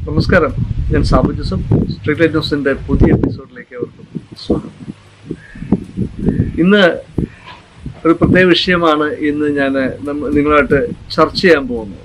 നമസ്കാരം ഞാൻ Sabu Joseph street light ന്യൂസിന്റെ പുതിയ എപ്പിസോഡിലേക്ക് അവർക്കും സ്വാഗതം ഇന്ന് ഒരു പ്രത്യേക വിഷയമാണ് ഇന്ന് ഞാൻ നമ്മ- നിങ്ങളുമായിട്ട് ചർച്ച ചെയ്യാൻ പോകുന്നത്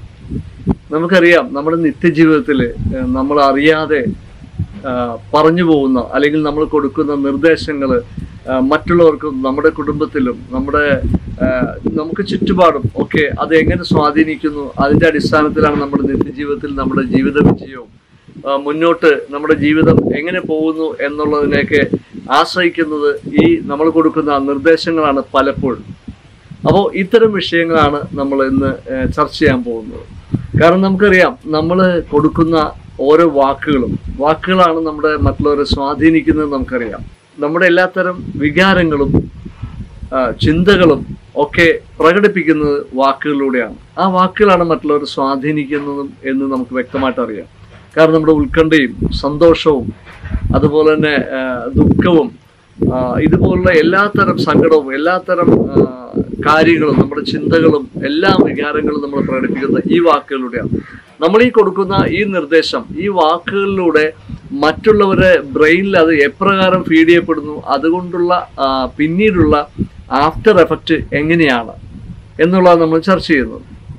നമുക്കറിയാം നമ്മുടെ നിത്യജീവിതത്തിൽ നമ്മൾ അറിയാതെ ആ, പറഞ്ഞു പോകുന്ന അല്ലെങ്കിൽ നമ്മൾ കൊടുക്കുന്ന നിർദ്ദേശങ്ങൾ മറ്റുള്ളവർക്കും നമ്മുടെ കുടുംബത്തിലും നമ്മുടെ ആ, നമുക്ക് ചുറ്റുപാടും ഒക്കെ അത് എങ്ങനെ സ്വാധീനിക്കുന്നു അതിന്റെ അടിസ്ഥാനത്തിലാണ് നമ്മുടെ നിത്യജീവിതത്തിൽ നമ്മുടെ ജീവിത വിജയവും ആ, മുന്നോട്ട് നമ്മുടെ ജീവിതം എങ്ങനെ പോകുന്നു എന്നുള്ളതിനെയൊക്കെ ആശ്രയിക്കുന്നത് ഈ നമ്മൾ കൊടുക്കുന്ന നിർദ്ദേശങ്ങളാണ് പലപ്പോഴും അപ്പോൾ ഇത്തരം വിഷയങ്ങളാണ് നമ്മൾ ഇന്ന് ഏഹ്, ചർച്ച ചെയ്യാൻ പോകുന്നത് കാരണം നമുക്കറിയാം നമ്മൾ കൊടുക്കുന്ന ഓരോ വാക്കുകളും വാക്കുകളാണ് നമ്മുടെ മറ്റുള്ളവരെ സ്വാധീനിക്കുന്നത് നമുക്കറിയാം നമ്മുടെ എല്ലാത്തരം വികാരങ്ങളും ആ, ചിന്തകളും ഒക്കെ പ്രകടിപ്പിക്കുന്നത് വാക്കുകളിലൂടെയാണ് ആ വാക്കുകളാണ് മറ്റുള്ളവരെ സ്വാധീനിക്കുന്നതും എന്ന് നമുക്ക് വ്യക്തമായിട്ട് അറിയാം കാരണം നമ്മുടെ ഉത്കണ്ഠയും സന്തോഷവും അതുപോലെ തന്നെ ആ, ദുഃഖവും ആ, ഇതുപോലുള്ള എല്ലാത്തരം സങ്കടവും എല്ലാത്തരം ആ, കാര്യങ്ങളും നമ്മുടെ ചിന്തകളും എല്ലാ വികാരങ്ങളും നമ്മൾ പ്രകടിപ്പിക്കുന്നത് ഈ വാക്കുകളിലൂടെയാണ് നമ്മൾ ഈ കൊടുക്കുന്ന ഈ നിർദ്ദേശം ഈ വാക്കുകളിലൂടെ മറ്റുള്ളവരുടെ ബ്രെയിനിൽ അത് എപ്രകാരം ഫീഡ് ചെയ്യപ്പെടുന്നു അതുകൊണ്ടുള്ള ആ, പിന്നീടുള്ള ആഫ്റ്റർ എഫക്റ്റ് എങ്ങനെയാണ് എന്നുള്ളത് നമ്മൾ ചർച്ച ചെയ്യുന്നത്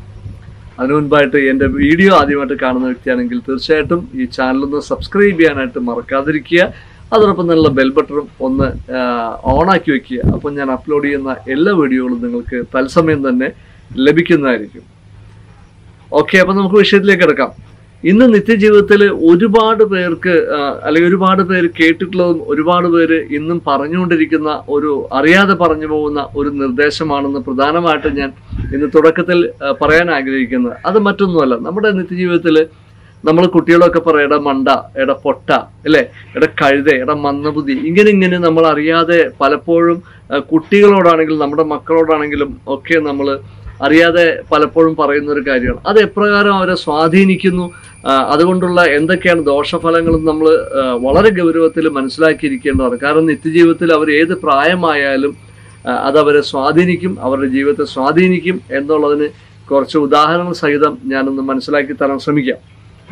അതിനു മുൻപായിട്ട് എൻ്റെ വീഡിയോ ആദ്യമായിട്ട് കാണുന്ന വ്യക്തിയാണെങ്കിൽ തീർച്ചയായിട്ടും ഈ ചാനൽ ഒന്ന് സബ്സ്ക്രൈബ് ചെയ്യാനായിട്ട് മറക്കാതിരിക്കുക അതോടൊപ്പം നല്ല ബെൽ ബട്ടണും ഒന്ന് ഓണാക്കി വെക്കുക അപ്പോൾ ഞാൻ അപ്ലോഡ് ചെയ്യുന്ന എല്ലാ വീഡിയോകളും നിങ്ങൾക്ക് തത്സമയം തന്നെ ലഭിക്കുന്നതായിരിക്കും ഓക്കെ അപ്പം നമുക്ക് വിഷയത്തിലേക്ക് എടുക്കാം ഇന്ന് നിത്യജീവിതത്തിൽ ഒരുപാട് പേർക്ക് ആ, അല്ലെങ്കിൽ ഒരുപാട് പേര് കേട്ടിട്ടുള്ളതും ഒരുപാട് പേര് ഇന്നും പറഞ്ഞുകൊണ്ടിരിക്കുന്ന ഒരു അറിയാതെ പറഞ്ഞു പോകുന്ന ഒരു നിർദ്ദേശമാണെന്ന് പ്രധാനമായിട്ടും ഞാൻ ഇന്ന് തുടക്കത്തിൽ ആ, പറയാൻ ആഗ്രഹിക്കുന്നത് അത് മറ്റൊന്നുമല്ല നമ്മുടെ നിത്യജീവിതത്തിൽ നമ്മൾ കുട്ടികളൊക്കെ പറയും എടാ മണ്ട എടാ പൊട്ട അല്ലേ എടാ കഴുത എടാ മന്ദബുദ്ധി ഇങ്ങനെ ഇങ്ങനെ നമ്മൾ അറിയാതെ പലപ്പോഴും ആ, കുട്ടികളോടാണെങ്കിലും നമ്മുടെ മക്കളോടാണെങ്കിലും ഒക്കെ നമ്മൾ അറിയാതെ പലപ്പോഴും പറയുന്ന ഒരു കാര്യമാണ് അത് എപ്രകാരം അവരെ സ്വാധീനിക്കുന്നു ആ, അതുകൊണ്ടുള്ള എന്തൊക്കെയാണ് ദോഷഫലങ്ങളും നമ്മൾ വളരെ ഗൗരവത്തിൽ മനസ്സിലാക്കിയിരിക്കേണ്ടതാണ് കാരണം നിത്യജീവിതത്തിൽ അവർ ഏത് പ്രായമായാലും ആ, അത് അവരെ സ്വാധീനിക്കും അവരുടെ ജീവിതത്തെ സ്വാധീനിക്കും എന്നുള്ളതിന് കുറച്ച് ഉദാഹരണ സഹിതം ഞാനൊന്ന് മനസ്സിലാക്കി തരാൻ ശ്രമിക്കാം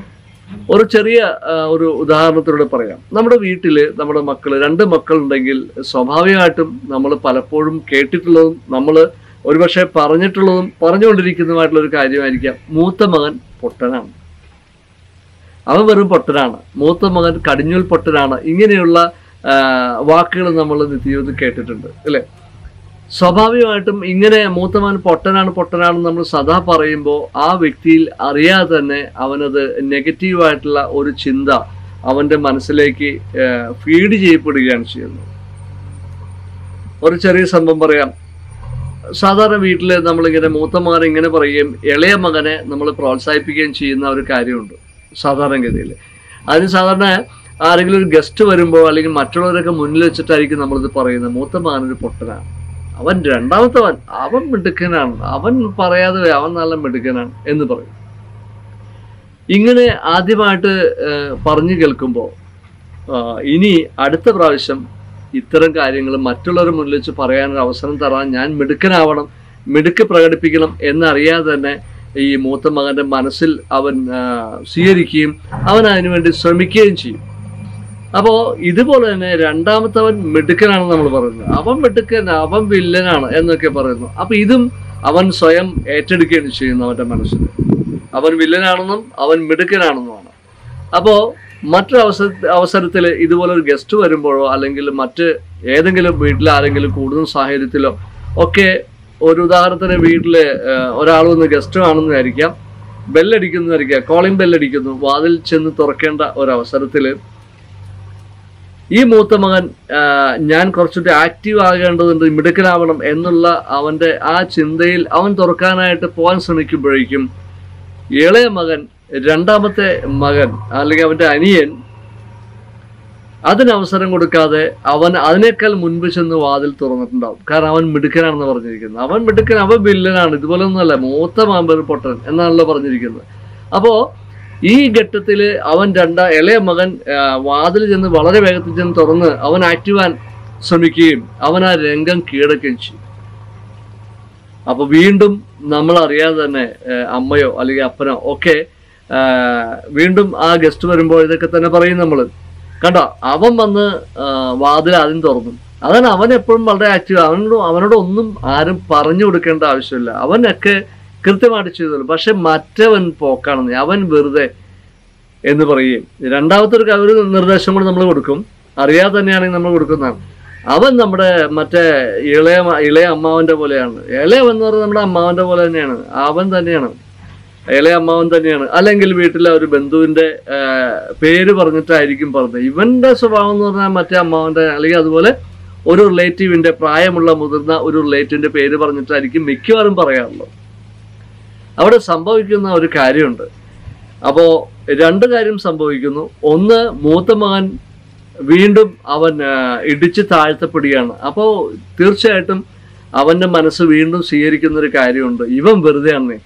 ഒരു ചെറിയ ആ, ഒരു ഉദാഹരണത്തിലൂടെ പറയാം നമ്മുടെ വീട്ടിൽ നമ്മുടെ മക്കൾ രണ്ട് മക്കളുണ്ടെങ്കിൽ സ്വാഭാവികമായിട്ടും നമ്മൾ പലപ്പോഴും കേട്ടിട്ടുള്ളതും നമ്മൾ ഒരുപക്ഷെ പറഞ്ഞിട്ടുള്ളതും പറഞ്ഞുകൊണ്ടിരിക്കുന്നതുമായിട്ടുള്ള ഒരു കാര്യമായിരിക്കാം മൂത്ത മകൻ പൊട്ടനാണ് അവൻ വെറും പൊട്ടനാണ് മൂത്ത മകൻ കടിഞ്ഞൂൽ പൊട്ടനാണ് ഇങ്ങനെയുള്ള വാക്കുകൾ നമ്മൾ നിത്യജീവിതത്തിൽ കേട്ടിട്ടുണ്ട് അല്ലേ സ്വാഭാവികമായിട്ടും ഇങ്ങനെ മൂത്തമകൻ പൊട്ടനാണ് പൊട്ടനാണെന്ന് നമ്മൾ സദാ പറയുമ്പോൾ ആ വ്യക്തിയിൽ അറിയാതെ തന്നെ അവനത് നെഗറ്റീവായിട്ടുള്ള ഒരു ചിന്ത അവന്റെ മനസ്സിലേക്ക് ഫീഡ് ചെയ്യപ്പെടുകയാണ് ചെയ്യുന്നത് ഒരു ചെറിയ സംഭവം പറയാം സാധാരണ വീട്ടിൽ നമ്മളിങ്ങനെ മൂത്ത മകനെ ഇങ്ങനെ പറയുകയും ഇളയ മകനെ നമ്മൾ പ്രോത്സാഹിപ്പിക്കുകയും ചെയ്യുന്ന ഒരു കാര്യമുണ്ട് സാധാരണഗതിയിൽ അതിന് സാധാരണ ആരെങ്കിലും ഒരു ഗസ്റ്റ് വരുമ്പോൾ അല്ലെങ്കിൽ മറ്റുള്ളവരൊക്കെ മുന്നിൽ വെച്ചിട്ടായിരിക്കും നമ്മളിത് പറയുന്നത് മൂത്ത മകനൊരു പൊട്ടനാണ് അവൻ രണ്ടാമത്തവൻ അവൻ മിടുക്കനാണ് അവൻ പറയാതെ അവൻ നല്ല മിടുക്കനാണ് എന്ന് പറയും ഇങ്ങനെ ആദ്യമായിട്ട് ഏഹ്, പറഞ്ഞു കേൾക്കുമ്പോൾ ഇനി അടുത്ത പ്രാവശ്യം ഇത്തരം കാര്യങ്ങൾ മറ്റുള്ളവരുടെ മുന്നിൽ വെച്ച് പറയാനൊരു അവസരം തരാൻ ഞാൻ മിടുക്കനാവണം മിടുക്ക് പ്രകടിപ്പിക്കണം എന്നറിയാതെ തന്നെ ഈ മൂത്ത മകന്റെ മനസ്സിൽ അവൻ ആ, സ്വീകരിക്കുകയും അവൻ അതിനുവേണ്ടി ശ്രമിക്കുകയും ചെയ്യും അപ്പോ ഇതുപോലെ തന്നെ രണ്ടാമത്തവൻ മിടുക്കനാണെന്ന് നമ്മൾ പറയുന്നത് അവൻ മിടുക്കൻ അവൻ വില്ലനാണ് എന്നൊക്കെ പറയുന്നു അപ്പൊ ഇതും അവൻ സ്വയം ഏറ്റെടുക്കുകയാണ് ചെയ്യുന്നു അവന്റെ മനസ്സിൽ അവൻ വില്ലനാണെന്നും അവൻ മിടുക്കനാണെന്നുമാണ് അപ്പോ മറ്റൊരു അവസര അവസരത്തിൽ ഇതുപോലെ ഒരു ഗസ്റ്റ് വരുമ്പോഴോ അല്ലെങ്കിൽ മറ്റ് ഏതെങ്കിലും വീട്ടിൽ ആരെങ്കിലും കൂടുന്ന സാഹചര്യത്തിലോ ഒക്കെ ഒരു ഉദാഹരണത്തിന് വീട്ടില് ഒരാൾ വന്ന് ഗസ്റ്റ് ആണെന്നായിരിക്കാം ബെല്ലടിക്കുന്നതായിരിക്കാം കോളിംഗ് ബെല്ലടിക്കുന്നു വാതിൽ ചെന്ന് തുറക്കേണ്ട ഒരു അവസരത്തില് ഈ മൂത്ത മകൻ ആ, ഞാൻ കുറച്ചുകൂടി ആക്റ്റീവ് ആകേണ്ടതുണ്ട് മിടുക്കനാവണം എന്നുള്ള അവന്റെ ആ ചിന്തയിൽ അവൻ തുറക്കാനായിട്ട് പോകാൻ ശ്രമിക്കുമ്പോഴേക്കും ഇളയ മകൻ രണ്ടാമത്തെ മകൻ അല്ലെങ്കിൽ അവന്റെ അനിയൻ അതിന് അവസരം കൊടുക്കാതെ അവൻ അതിനേക്കാൾ മുൻപ് ചെന്ന് വാതിൽ തുറന്നിട്ടുണ്ടാവും കാരണം അവൻ മിടുക്കനാണെന്ന് പറഞ്ഞിരിക്കുന്നത് അവൻ മിടുക്കൻ അവൻ വില്ലനാണ് ഇതുപോലെ ഒന്നുമല്ല മൂത്ത മാമ്പർ പൊട്ടൻ എന്നാണല്ലോ പറഞ്ഞിരിക്കുന്നത് അപ്പോ ഈ ഘട്ടത്തിൽ അവൻ രണ്ടാ ഇളയ മകൻ ആ, വാതിൽ ചെന്ന് വളരെ വേഗത്തിൽ ചെന്ന് തുറന്ന് അവൻ ആക്റ്റീവാൻ ശ്രമിക്കുകയും അവൻ ആ രംഗം കീഴടക്കുകയും ചെയ്യും അപ്പൊ വീണ്ടും നമ്മൾ അറിയാതെ തന്നെ ഏഹ്, അമ്മയോ അല്ലെങ്കിൽ അപ്പനോ ഒക്കെ ആ, വീണ്ടും ആ ഗസ്റ്റ് വരുമ്പോൾ ഇതൊക്കെ തന്നെ പറയും നമ്മൾ കണ്ടോ അവൻ വന്ന് ആ, വാതിൽ ആദ്യം തുറന്നു അതാണ് അവൻ എപ്പോഴും വളരെ ആക്റ്റീവ് അവനോട് അവനോട് ഒന്നും ആരും പറഞ്ഞു കൊടുക്കേണ്ട ആവശ്യമില്ല അവനൊക്കെ കൃത്യമായിട്ട് ചെയ്തോളൂ പക്ഷെ മറ്റവൻ പോക്കാണെന്ന് അവൻ വെറുതെ എന്ന് പറയുകയും രണ്ടാമത്തെ ഒരു ക- ഒരു നിർദ്ദേശം കൂടി നമ്മൾ കൊടുക്കും അറിയാതെ തന്നെയാണെങ്കിൽ നമ്മൾ കൊടുക്കുന്നതാണ് അവൻ നമ്മുടെ മറ്റേ ഇളയ മ- ഇളയ അമ്മാവന്റെ പോലെയാണ് ഇളയവൻ എന്ന് പറയുന്നത് നമ്മുടെ അമ്മാവന്റെ പോലെ തന്നെയാണ് അവൻ തന്നെയാണ് ഇളയ അമ്മാവൻ തന്നെയാണ് അല്ലെങ്കിൽ വീട്ടിലെ ഒരു ബന്ധുവിന്റെ ആ, പേര് പറഞ്ഞിട്ടായിരിക്കും പറഞ്ഞത് ഇവന്റെ സ്വഭാവം എന്ന് പറഞ്ഞാൽ മറ്റേ അമ്മാവന്റെ അല്ലെങ്കിൽ അതുപോലെ ഒരു റിലേറ്റീവിന്റെ പ്രായമുള്ള മുതിർന്ന ഒരു റിലേറ്റീവിന്റെ പേര് പറഞ്ഞിട്ടായിരിക്കും മിക്കവാറും പറയാറുള്ളത് അവിടെ സംഭവിക്കുന്ന ഒരു കാര്യമുണ്ട് അപ്പോ രണ്ട് കാര്യം സംഭവിക്കുന്നു ഒന്ന് മൂത്ത മകൻ വീണ്ടും അവൻ ആ, ഇടിച്ച് താഴ്ത്തപ്പെടുകയാണ് അപ്പോൾ തീർച്ചയായിട്ടും അവന്റെ മനസ്സ് വീണ്ടും സ്വീകരിക്കുന്ന ഒരു കാര്യമുണ്ട് ഇവൻ വെറുതെ ആണേ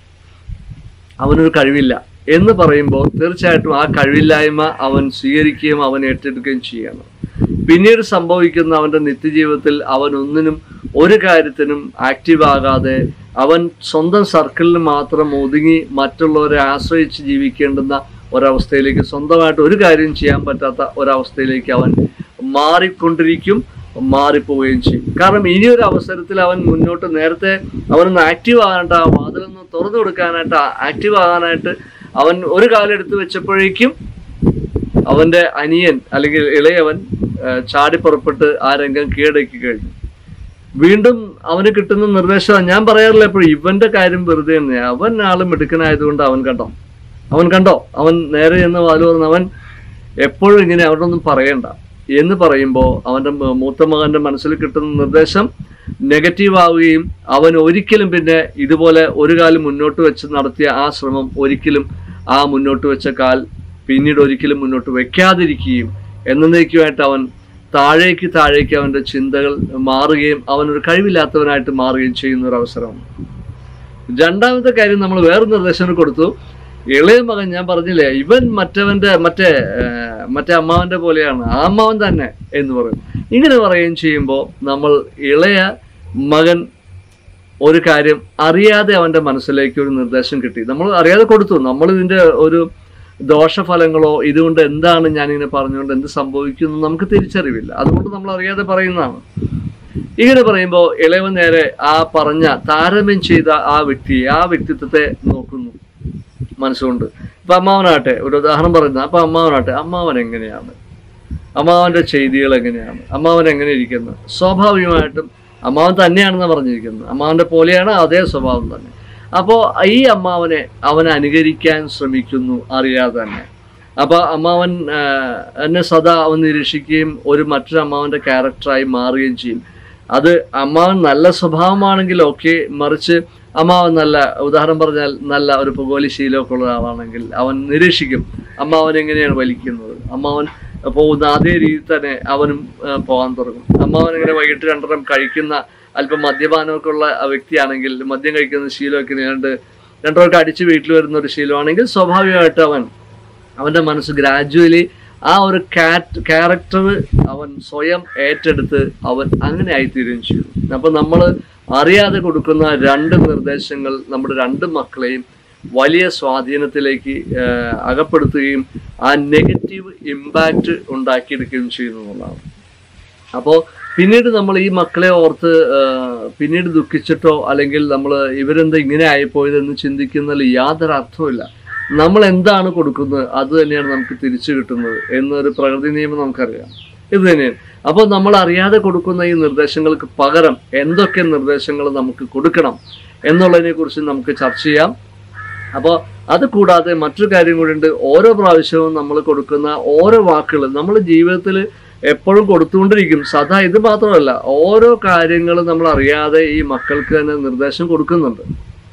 അവനൊരു കഴിവില്ല എന്ന് പറയുമ്പോൾ തീർച്ചയായിട്ടും ആ കഴിവില്ലായ്മ അവൻ സ്വീകരിക്കുകയും അവൻ ഏറ്റെടുക്കുകയും ചെയ്യണം പിന്നീട് സംഭവിക്കുന്ന അവന്റെ നിത്യജീവിതത്തിൽ അവൻ ഒന്നിനും ഒരു കാര്യത്തിനും ആക്റ്റീവ് ആകാതെ അവൻ സ്വന്തം സർക്കിളിൽ മാത്രം ഒതുങ്ങി മറ്റുള്ളവരെ ആശ്രയിച്ച് ജീവിക്കേണ്ടുന്ന ഒരവസ്ഥയിലേക്ക് സ്വന്തമായിട്ട് ഒരു കാര്യം ചെയ്യാൻ പറ്റാത്ത ഒരവസ്ഥയിലേക്ക് അവൻ മാറിക്കൊണ്ടിരിക്കും മാറിപ്പോവുകയും ചെയ്യും കാരണം ഇനിയൊരു അവസരത്തിൽ അവൻ മുന്നോട്ട് നേരത്തെ അവനൊന്ന് ആക്റ്റീവ് ആകാനായിട്ട് ആ വാതിലൊന്ന് തുറന്നു കൊടുക്കാനായിട്ട് ആക്റ്റീവ് ആകാനായിട്ട് അവൻ ഒരു കാലം എടുത്തു വെച്ചപ്പോഴേക്കും അവന്റെ അനിയൻ അല്ലെങ്കിൽ ഇളയവൻ ആ, ചാടി പുറപ്പെട്ട് ആ രംഗം കീഴടക്കി കഴിഞ്ഞു വീണ്ടും അവന് കിട്ടുന്ന നിർദ്ദേശം ഞാൻ പറയാറില്ല എപ്പോഴും ഇവന്റെ കാര്യം വെറുതെ തന്നെ അവൻ ആള് മിടുക്കനായതുകൊണ്ട് അവൻ കണ്ടോ അവൻ കണ്ടോ അവൻ നേരെ ചെന്ന് വാല് പറഞ്ഞു അവൻ എപ്പോഴും ഇങ്ങനെ അവനൊന്നും പറയണ്ട എന്ന് പറയുമ്പോൾ അവന്റെ മ- മൂത്ത മകന്റെ മനസ്സിൽ കിട്ടുന്ന നിർദ്ദേശം നെഗറ്റീവ് ആവുകയും അവൻ ഒരിക്കലും പിന്നെ ഇതുപോലെ ഒരു കാലം മുന്നോട്ട് വെച്ച് നടത്തിയ ആ ശ്രമം ഒരിക്കലും ആ മുന്നോട്ട് വെച്ച കാൽ പിന്നീട് ഒരിക്കലും മുന്നോട്ട് വെക്കാതിരിക്കുകയും എന്നേക്കുമായിട്ട് അവൻ താഴേക്ക് താഴേക്ക് അവന്റെ ചിന്തകൾ മാറുകയും അവൻ ഒരു കഴിവില്ലാത്തവനായിട്ട് മാറുകയും ചെയ്യുന്ന ഒരു അവസരമാണ് രണ്ടാമത്തെ കാര്യം നമ്മൾ വേറെ നിർദ്ദേശങ്ങൾ കൊടുത്തു ഇളയ മകൻ ഞാൻ പറഞ്ഞില്ലേ ഇവൻ മറ്റവന്റെ മറ്റേ ആ, മറ്റേ അമ്മാവന്റെ പോലെയാണ് ആ അമ്മാവൻ തന്നെ എന്ന് പറയും ഇങ്ങനെ പറയുകയും ചെയ്യുമ്പോൾ നമ്മൾ ഇളയ മകൻ ഒരു കാര്യം അറിയാതെ അവന്റെ മനസ്സിലേക്ക് ഒരു നിർദ്ദേശം കിട്ടി നമ്മൾ അറിയാതെ കൊടുത്തു നമ്മൾ ഇതിന്റെ ഒരു ദോഷഫലങ്ങളോ ഇതുകൊണ്ട് എന്താണ് ഞാനിങ്ങനെ പറഞ്ഞുകൊണ്ട് എന്ത് സംഭവിക്കുന്നു നമുക്ക് തിരിച്ചറിവില്ല അതുകൊണ്ട് നമ്മൾ അറിയാതെ പറയുന്നതാണ് ഇങ്ങനെ പറയുമ്പോൾ ഇളയവൻ നേരെ ആ പറഞ്ഞ താരതമ്യം ചെയ്ത ആ വ്യക്തിയെ ആ വ്യക്തിത്വത്തെ നോക്കുന്നു മനസ്സുകൊണ്ട് ഇപ്പൊ അമ്മാവനാട്ടെ ഒരു ഉദാഹരണം പറയുന്നത് അപ്പൊ അമ്മാവനാട്ടെ അമ്മാവൻ എങ്ങനെയാണ് അമ്മാവന്റെ ചെയ്തികൾ എങ്ങനെയാണ് അമ്മാവൻ എങ്ങനെ ഇരിക്കുന്നത് സ്വാഭാവികമായിട്ടും അമ്മാവൻ തന്നെയാണെന്ന് പറഞ്ഞിരിക്കുന്നത് അമ്മാവന്റെ പോലെയാണ് അതേ സ്വഭാവം തന്നെ അപ്പോൾ ഈ അമ്മാവനെ അവൻ അനുകരിക്കാൻ ശ്രമിക്കുന്നു അറിയാതെ തന്നെ അപ്പൊ അമ്മാവൻ ആ, എന്നെ സദാ അവൻ നിരീക്ഷിക്കുകയും ഒരു മറ്റൊരു അമ്മാവന്റെ ക്യാരക്ടറായി മാറുകയും ചെയ്യും അത് അമ്മാവൻ നല്ല സ്വഭാവമാണെങ്കിൽ ഓക്കെ മറിച്ച് അമ്മാവൻ നല്ല ഉദാഹരണം പറഞ്ഞാൽ നല്ല ഒരു പുകോലി ശീലമൊക്കെ ഉള്ള ആളാണെങ്കിൽ അവൻ നിരീക്ഷിക്കും അമ്മാവൻ എങ്ങനെയാണ് വലിക്കുന്നത് അമ്മാവൻ പോകുന്ന അതേ രീതിയിൽ തന്നെ അവനും ആ, പോകാൻ തുടങ്ങും അമ്മാവൻ ഇങ്ങനെ വൈകിട്ട് രണ്ടെണ്ണം കഴിക്കുന്ന അല്പം മദ്യപാനമൊക്കെ ഉള്ള ആ വ്യക്തിയാണെങ്കിൽ മദ്യം കഴിക്കുന്ന ശീലമൊക്കെ രണ്ട് രണ്ടോർക്ക് അടിച്ച് വീട്ടിൽ വരുന്ന ഒരു ശീലമാണെങ്കിൽ സ്വാഭാവികമായിട്ട് അവൻ അവന്റെ മനസ്സ് ഗ്രാജുവലി ആ ഒരു കാറ്റ് ക്യാരക്ടർ അവൻ സ്വയം ഏറ്റെടുത്ത് അവൻ അങ്ങനെ ആയിത്തീരുകയും ചെയ്തു അപ്പൊ നമ്മൾ അറിയാതെ കൊടുക്കുന്ന രണ്ട് നിർദ്ദേശങ്ങൾ നമ്മുടെ രണ്ട് മക്കളെയും വലിയ സ്വാധീനത്തിലേക്ക് ആ, അകപ്പെടുത്തുകയും ആ നെഗറ്റീവ് ഇമ്പാക്റ്റ് ഉണ്ടാക്കിയെടുക്കുകയും ചെയ്യുന്നു എന്നുള്ളതാണ് അപ്പോൾ പിന്നീട് നമ്മൾ ഈ മക്കളെ ഓർത്ത് ആ, പിന്നീട് ദുഃഖിച്ചിട്ടോ അല്ലെങ്കിൽ നമ്മൾ ഇവരെന്താ ഇങ്ങനെ ആയിപ്പോയതെന്ന് ചിന്തിക്കുന്നതിൽ യാതൊരു അർത്ഥവുമില്ല നമ്മൾ എന്താണ് കൊടുക്കുന്നത് അത് തന്നെയാണ് നമുക്ക് തിരിച്ചു കിട്ടുന്നത് എന്നൊരു പ്രകൃതി നിയമം നമുക്കറിയാം ഇത് തന്നെയാണ് അപ്പോൾ നമ്മൾ അറിയാതെ കൊടുക്കുന്ന ഈ നിർദ്ദേശങ്ങൾക്ക് പകരം എന്തൊക്കെ നിർദ്ദേശങ്ങൾ നമുക്ക് കൊടുക്കണം എന്നുള്ളതിനെ കുറിച്ച് നമുക്ക് ചർച്ച ചെയ്യാം അപ്പോൾ അത് കൂടാതെ മറ്റൊരു കാര്യം കൂടി ഉണ്ട് ഓരോ പ്രാവശ്യവും നമ്മൾ കൊടുക്കുന്ന ഓരോ വാക്കുകൾ നമ്മൾ ജീവിതത്തിൽ എപ്പോഴും കൊടുത്തുകൊണ്ടിരിക്കും സദാ ഇത് മാത്രമല്ല ഓരോ കാര്യങ്ങളും നമ്മൾ അറിയാതെ ഈ മക്കൾക്ക് തന്നെ നിർദ്ദേശം കൊടുക്കുന്നുണ്ട്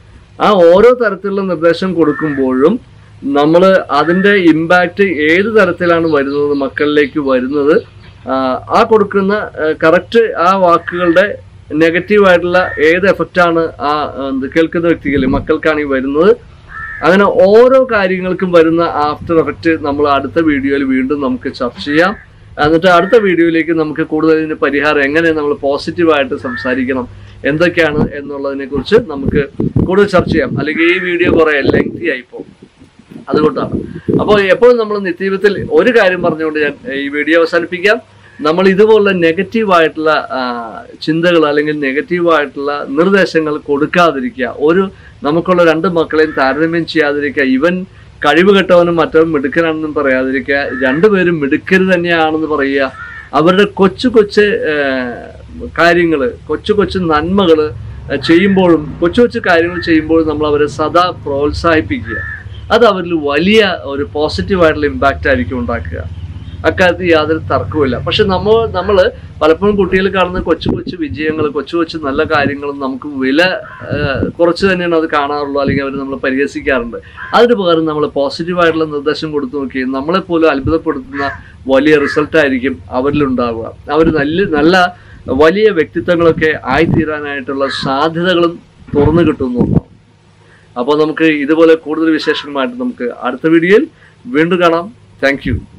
ആ ഓരോ തരത്തിലുള്ള നിർദ്ദേശം കൊടുക്കുമ്പോഴും നമ്മൾ അതിൻ്റെ ഇമ്പാക്റ്റ് ഏത് തരത്തിലാണ് വരുന്നത് മക്കളിലേക്ക് വരുന്നത് ആ, ആ കൊടുക്കുന്ന കറക്റ്റ് ആ വാക്കുകളുടെ നെഗറ്റീവായിട്ടുള്ള ഏത് എഫക്റ്റാണ് ആ എന്ത് കേൾക്കുന്ന വ്യക്തികൾ മക്കൾക്കാണ് ഈ വരുന്നത് അങ്ങനെ ഓരോ കാര്യങ്ങൾക്കും വരുന്ന ആഫ്റ്റർ എഫക്റ്റ് നമ്മൾ അടുത്ത വീഡിയോയിൽ വീണ്ടും നമുക്ക് ചർച്ച ചെയ്യാം എന്നിട്ട് അടുത്ത വീഡിയോയിലേക്ക് നമുക്ക് കൂടുതൽ ഇതിന് പരിഹാരം എങ്ങനെ നമ്മൾ പോസിറ്റീവായിട്ട് സംസാരിക്കണം എന്തൊക്കെയാണ് എന്നുള്ളതിനെ കുറിച്ച് നമുക്ക് കൂടുതൽ ചർച്ച ചെയ്യാം അല്ലെങ്കിൽ ഈ വീഡിയോ കുറെ ലെങ്തി ആയിപ്പോ അതുകൊണ്ടാണ് അപ്പോൾ എപ്പോഴും നമ്മൾ നിത്യജീവിതത്തിൽ ഒരു കാര്യം പറഞ്ഞുകൊണ്ട് ഞാൻ ഈ വീഡിയോ അവസാനിപ്പിക്കാം നമ്മൾ ഇതുപോലുള്ള നെഗറ്റീവായിട്ടുള്ള ചിന്തകൾ അല്ലെങ്കിൽ നെഗറ്റീവായിട്ടുള്ള നിർദ്ദേശങ്ങൾ കൊടുക്കാതിരിക്കുക ഒരു നമുക്കുള്ള രണ്ട് മക്കളെയും താരതമ്യം ചെയ്യാതിരിക്കുക ഇവൻ കഴിവ് കെട്ടവനും മറ്റവൻ മിടുക്കനാണെന്നും പറയാതിരിക്കുക രണ്ടുപേരും മിടുക്കര് തന്നെയാണെന്ന് പറയുക അവരുടെ കൊച്ചു കൊച്ചു കാര്യങ്ങൾ കൊച്ചു കൊച്ചു നന്മകൾ ചെയ്യുമ്പോഴും കൊച്ചു കൊച്ചു കാര്യങ്ങൾ ചെയ്യുമ്പോഴും നമ്മൾ അവരെ സദാ പ്രോത്സാഹിപ്പിക്കുക അത് അവരിൽ വലിയ ഒരു പോസിറ്റീവായിട്ടുള്ള ഇമ്പാക്റ്റ് ആയിരിക്കും ഉണ്ടാക്കുക അക്കാര്യത്തിൽ യാതൊരു തർക്കവുമില്ല പക്ഷെ നമ്മൾ നമ്മൾ പലപ്പോഴും കുട്ടികൾ കാണുന്ന കൊച്ചു കൊച്ചു വിജയങ്ങൾ കൊച്ചു കൊച്ചു നല്ല കാര്യങ്ങളും നമുക്ക് വില ആ, കുറച്ച് തന്നെയാണ് അത് കാണാറുള്ളൂ അല്ലെങ്കിൽ അവർ നമ്മൾ പരിഹസിക്കാറുണ്ട് അതിന് പകരം നമ്മൾ പോസിറ്റീവായിട്ടുള്ള നിർദ്ദേശം കൊടുത്തു നോക്കി നമ്മളെ പോലും അത്ഭുതപ്പെടുത്തുന്ന വലിയ റിസൾട്ട് ആയിരിക്കും അവരിലുണ്ടാവുക അവർ നല്ല നല്ല വലിയ വ്യക്തിത്വങ്ങളൊക്കെ ആയിത്തീരാനായിട്ടുള്ള സാധ്യതകളും തുറന്നു കിട്ടുന്നു അപ്പോൾ നമുക്ക് ഇതുപോലെ കൂടുതൽ വിശേഷങ്ങളുമായിട്ട് നമുക്ക് അടുത്ത വീഡിയോയിൽ വീണ്ടും കാണാം താങ്ക്